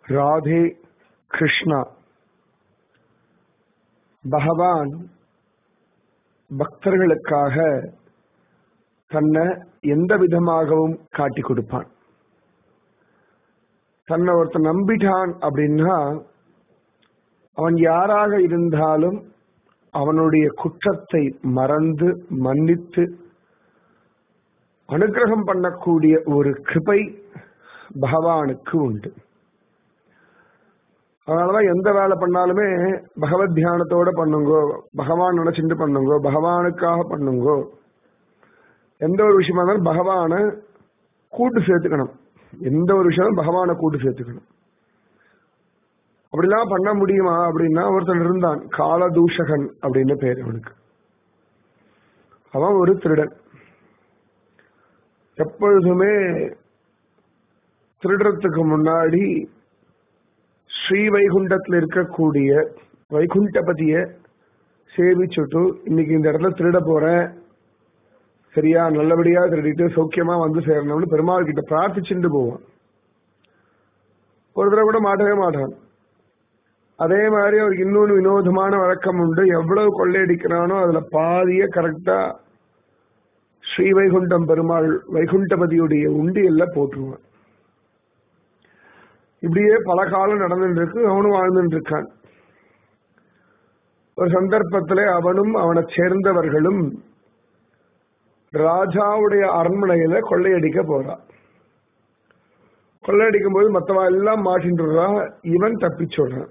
ராதே கிருஷ்ணா பகவான் பக்தர்களுக்காக தன்னை எந்த விதமாகவும் காட்டி கொடுப்பான் தன்னை ஒருத்தன் நம்பிட்டான் அப்படின்னா அவன் யாராக இருந்தாலும் அவனுடைய குற்றத்தை மறந்து மன்னித்து அனுகிரகம் பண்ணக்கூடிய ஒரு கிருபை பகவானுக்கு உண்டு அதனாலதான் எந்த வேலை பண்ணாலுமே பகவத் தியானத்தோட பண்ணுங்கோ பகவான் நினைச்சிட்டு பண்ணுங்கோ பகவானுக்காக பண்ணுங்கோ எந்த ஒரு விஷயமா இருந்தாலும் பகவானை கூட்டு சேர்த்துக்கணும் எந்த ஒரு விஷயம் பகவானை கூட்டு சேர்த்துக்கணும் அப்படிலாம் பண்ண முடியுமா அப்படின்னா ஒருத்தன் இருந்தான் காலதூஷகன் அப்படின்னு பேர் அவனுக்கு அவன் ஒரு திருடன் எப்பொழுதுமே திருடுறதுக்கு முன்னாடி ஸ்ரீ வைகுண்டத்தில் இருக்கக்கூடிய வைகுண்டபதிய சேவிச்சுட்டு இன்னைக்கு இந்த இடத்துல திருட போறேன் சரியா நல்லபடியா திருடிட்டு சௌக்கியமா வந்து சேரணும்னு பெருமாள் கிட்ட பிரார்த்திச்சுட்டு போவான் ஒரு தடவை கூட மாட்டவே மாட்டான் அதே மாதிரி அவருக்கு இன்னொன்று வினோதமான வழக்கம் உண்டு எவ்வளவு கொள்ளையடிக்கிறானோ அதுல பாதிய கரெக்டா ஸ்ரீ வைகுண்டம் பெருமாள் வைகுண்டபதியுடைய உண்டியல்ல போட்டுருவான் இப்படியே பல காலம் நடந்துட்டு இருக்கு அவனும் வாழ்ந்துட்டு இருக்கான் ஒரு சந்தர்ப்பத்திலே அவனும் அவனை சேர்ந்தவர்களும் ராஜாவுடைய அரண்மனையில கொள்ளையடிக்க போறான் கொள்ளையடிக்கும் போது மற்றவா எல்லாம் மாட்டின்றா இவன் தப்பிச்சுடுறான்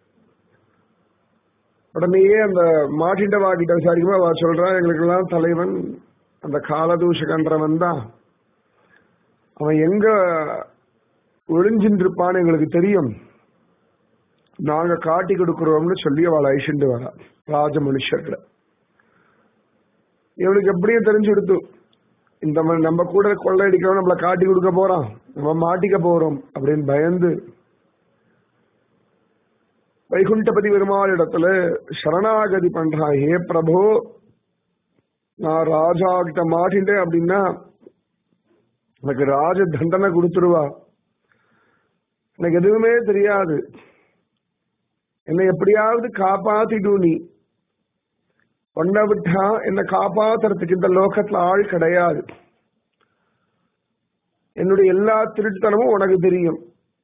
உடனேயே அந்த மாட்டிண்டவா கிட்ட விசாரிக்கும் அவ சொல்றான் எங்களுக்கு எல்லாம் தலைவன் அந்த காலதூஷகன்றவன் தான் அவன் எங்க ஒளிஞ்சின்னு இருப்பான்னு எங்களுக்கு தெரியும் நாங்க காட்டி கொடுக்கிறோம்னு சொல்லி அவளை அழிச்சுட்டு வரா ராஜ மனுஷர்களை இவனுக்கு எப்படியும் தெரிஞ்சு கொடுத்து இந்த மாதிரி நம்ம கூட கொள்ளையடிக்கிறவன் நம்மளை காட்டி கொடுக்க போறான் நம்ம மாட்டிக்க போறோம் அப்படின்னு பயந்து வைகுண்டபதி பெருமாள் இடத்துல சரணாகதி பண்றான் ஏ பிரபு நான் ராஜா கிட்ட மாட்டிட்டேன் அப்படின்னா எனக்கு ராஜ தண்டனை கொடுத்துருவா எனக்கு எதுவுமே தெரியாது என்னை எப்படியாவது காப்பாத்திடு நீ ஒன்ன விட்டா என்னை காப்பாத்துறதுக்கு இந்த லோகத்துல ஆள் கிடையாது என்னுடைய எல்லா திருட்டுத்தனமும் உனக்கு தெரியும்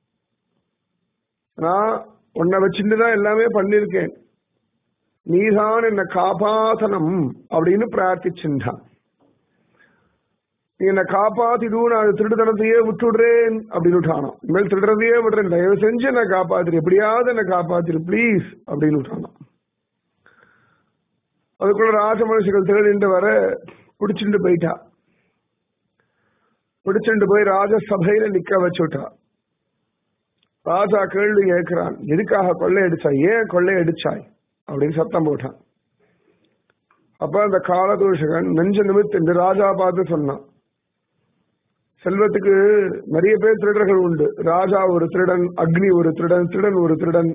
நான் உன்னை வச்சுட்டு தான் எல்லாமே பண்ணிருக்கேன் நீதான் என்னை காப்பாத்தனம் அப்படின்னு பிரார்த்திச்சுட்டான் நீ என்னை காப்பாத்திடும் நான் திருடுதனத்தையே விட்டுடுறேன் அப்படின்னு விட்டானோ இனிமேல் திருடுறதையே விடுறேன் தயவு செஞ்சு என்னை காப்பாத்திரு எப்படியாவது என்னை காப்பாத்திரு ப்ளீஸ் அப்படின்னு விட்டானோ அதுக்குள்ள ராஜ மனுஷர்கள் திருடிட்டு வர பிடிச்சிட்டு போயிட்டா பிடிச்சிட்டு போய் ராஜசபையில நிக்க வச்சுட்டா ராஜா கேள்வி கேட்கிறான் எதுக்காக கொள்ளையடிச்சாய் ஏன் கொள்ளையடிச்சாய் அப்படின்னு சத்தம் போட்டான் அப்ப அந்த காலதூஷகன் நெஞ்ச நிமித்து இந்த ராஜா பார்த்து சொன்னான் செல்வத்துக்கு நிறைய பேர் திருடர்கள் உண்டு ராஜா ஒரு திருடன் அக்னி ஒரு திருடன் திருடன் ஒரு திருடன்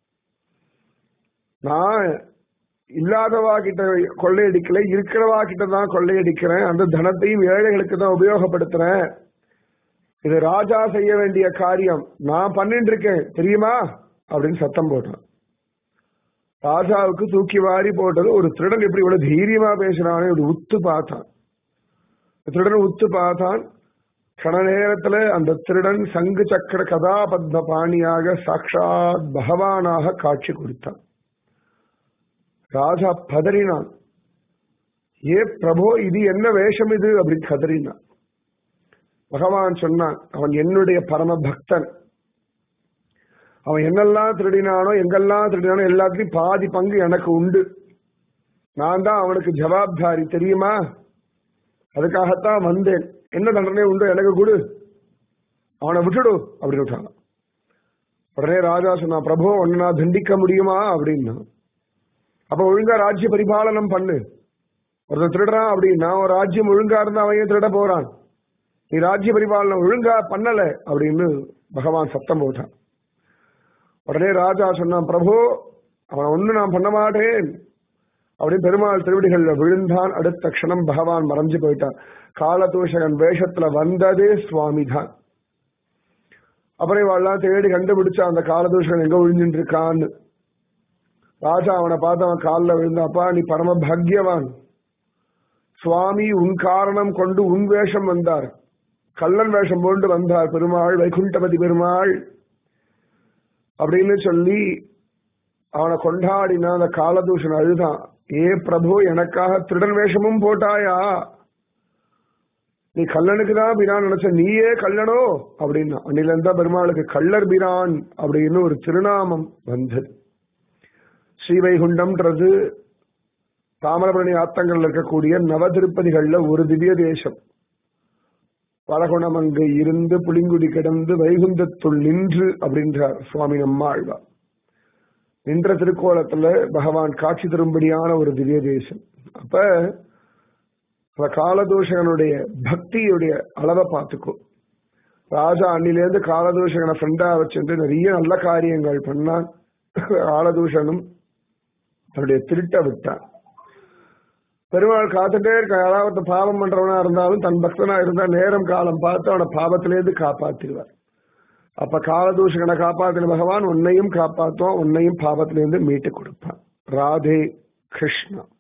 நான் இல்லாதவா கிட்ட கொள்ளையடிக்கல இருக்கிறவா கிட்ட தான் கொள்ளையடிக்கிறேன் அந்த தனத்தையும் ஏழைகளுக்கு தான் உபயோகப்படுத்துறேன் இது ராஜா செய்ய வேண்டிய காரியம் நான் பண்ணிட்டு இருக்கேன் தெரியுமா அப்படின்னு சத்தம் போட்டான் ராஜாவுக்கு தூக்கி வாரி போட்டது ஒரு திருடன் எப்படி இவ்வளவு தைரியமா பேசுறானே இப்படி உத்து பார்த்தான் திருடன் உத்து பார்த்தான் கண நேரத்துல அந்த திருடன் சங்கு சக்கர கதாபத்ம பாணியாக சாட்சாத் பகவானாக காட்சி கொடுத்தான் ராஜா பதறினான் ஏ பிரபோ இது என்ன வேஷம் இது அப்படின்னு கதறினான் பகவான் சொன்னான் அவன் என்னுடைய பரம பக்தன் அவன் என்னெல்லாம் திருடினானோ எங்கெல்லாம் திருடினானோ எல்லாத்துலயும் பாதி பங்கு எனக்கு உண்டு நான் தான் அவனுக்கு ஜவாப்தாரி தெரியுமா அதுக்காகத்தான் வந்தேன் என்ன தண்டனை உண்டோ எனக்கு கொடு அவனை விட்டுடு அப்படின்னு விட்டான் உடனே ராஜா சொன்னா பிரபு உன்னை நான் தண்டிக்க முடியுமா அப்படின்னா அப்ப ஒழுங்கா ராஜ்ய பரிபாலனம் பண்ணு ஒருத்தன் திருடுறான் அப்படின்னா ஒரு ராஜ்யம் ஒழுங்கா இருந்தா அவன் ஏன் திருட போறான் நீ ராஜ்ய பரிபாலனம் ஒழுங்கா பண்ணல அப்படின்னு பகவான் சத்தம் போட்டான் உடனே ராஜா சொன்னான் பிரபு அவன் ஒண்ணு நான் பண்ண மாட்டேன் அப்படின்னு பெருமாள் திருவடிகள்ல விழுந்தான் அடுத்த க்ஷணம் பகவான் மறைஞ்சு போயிட்டான் காலதூஷகன் வேஷத்துல வந்ததே சுவாமி தான் அப்புறம் இவெல்லாம் தேடி கண்டுபிடிச்சா அந்த காலதூஷன் எங்க ஒழிஞ்சுட்டு இருக்கான்னு ராஜா அவனை பார்த்து அவன் காலில் விழுந்தாப்பா நீ பரம பாக்யவான் சுவாமி உன் காரணம் கொண்டு உன் வேஷம் வந்தார் கள்ளன் வேஷம் போட்டு வந்தார் பெருமாள் வைகுண்டபதி பெருமாள் அப்படின்னு சொல்லி அவனை கொண்டாடினா அந்த காலதூஷன் அழுதான் ஏ பிரபு எனக்காக திருடன் வேஷமும் போட்டாயா நீ கல்லனுக்கு தான் பிரான் நினைச்ச நீயே கல்லனோ அப்படின்னா அன்னில இருந்தா பெருமாளுக்கு கள்ளர் பிரான் அப்படின்னு ஒரு திருநாமம் வந்தது ஸ்ரீவைகுண்டம்ன்றது தாமிரபரணி ஆத்தங்கள்ல இருக்கக்கூடிய நவ திருப்பதிகள்ல ஒரு திவ்ய தேசம் பலகுணம் அங்கு இருந்து புளிங்குடி கிடந்து வைகுந்தத்துள் நின்று அப்படின்றார் சுவாமி நம்மாழ்வார் நின்ற திருக்கோலத்துல பகவான் காட்சி தரும்படியான ஒரு திவ்ய தேசம் அப்ப காலதூஷகனுடைய பக்தியுடைய அளவை பார்த்துக்கோ ராஜா அன்னிலேருந்து காலதூஷகனை ஃப்ரெண்டா வச்சுட்டு நிறைய நல்ல காரியங்கள் பண்ணான் காலதூஷனும் தன்னுடைய திருட்ட விட்டான் பெருமாள் காத்துட்டே இருக்க யாராவது பாவம் பண்றவனா இருந்தாலும் தன் பக்தனா இருந்தா நேரம் காலம் பார்த்து அவனை பாவத்திலேருந்து காப்பாத்திடுவார் அப்ப காலதூஷகனை காப்பாத்தின பகவான் உன்னையும் காப்பாத்துவான் உன்னையும் பாவத்திலேருந்து மீட்டு கொடுப்பான் ராதே கிருஷ்ணா